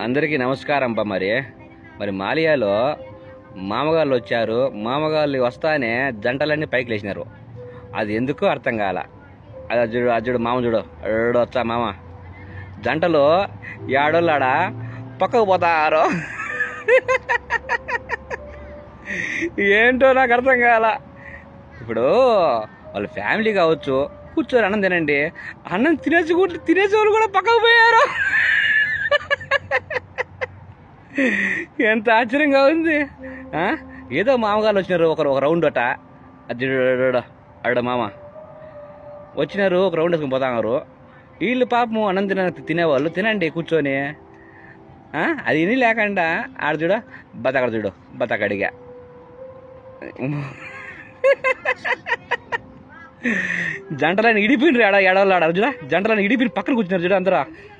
అందరికీ నమస్కారం బా మరి మరి మాలియాలో మామగాళ్ళు వచ్చారు మామగాళ్ళు వస్తానే జంటలన్నీ పైకి లేచినారు అది ఎందుకో అర్థం కాల అది అది చూడు అది చూడు మామ చూడు అడు వచ్చా మామ జంటలు ఏడోళ్ళాడ పక్కకు పోతారు ఏంటో నాకు అర్థం కాల ఇప్పుడు వాళ్ళ ఫ్యామిలీ కావచ్చు కూర్చొని అన్నం తినండి అన్నం తినేసి కూడా తినేసి వాళ్ళు కూడా పక్కకు పోయారు ఎంత ఆశ్చర్యంగా ఉంది ఆ? ఏదో మామగారు వచ్చినారు ఒకరు ఒక రౌండ్ అట అది అడ మామ వచ్చినారు ఒక రౌండ్ వేసుకుని పోతాన్నారు వీళ్ళు పాపము అన్నం తిన తినేవాళ్ళు తినండి కూర్చొని ఆ? అది ఇని లేకుండా ఆడ చూడ బతకడ చూడు బతకడిగా జంటలను ఇడిపోయినారు ఆడ ఏడవాళ్ళు ఆడ చూడ జంటలను ఇడిపోయి పక్కన కూర్చున్నారు చూడ అందరూ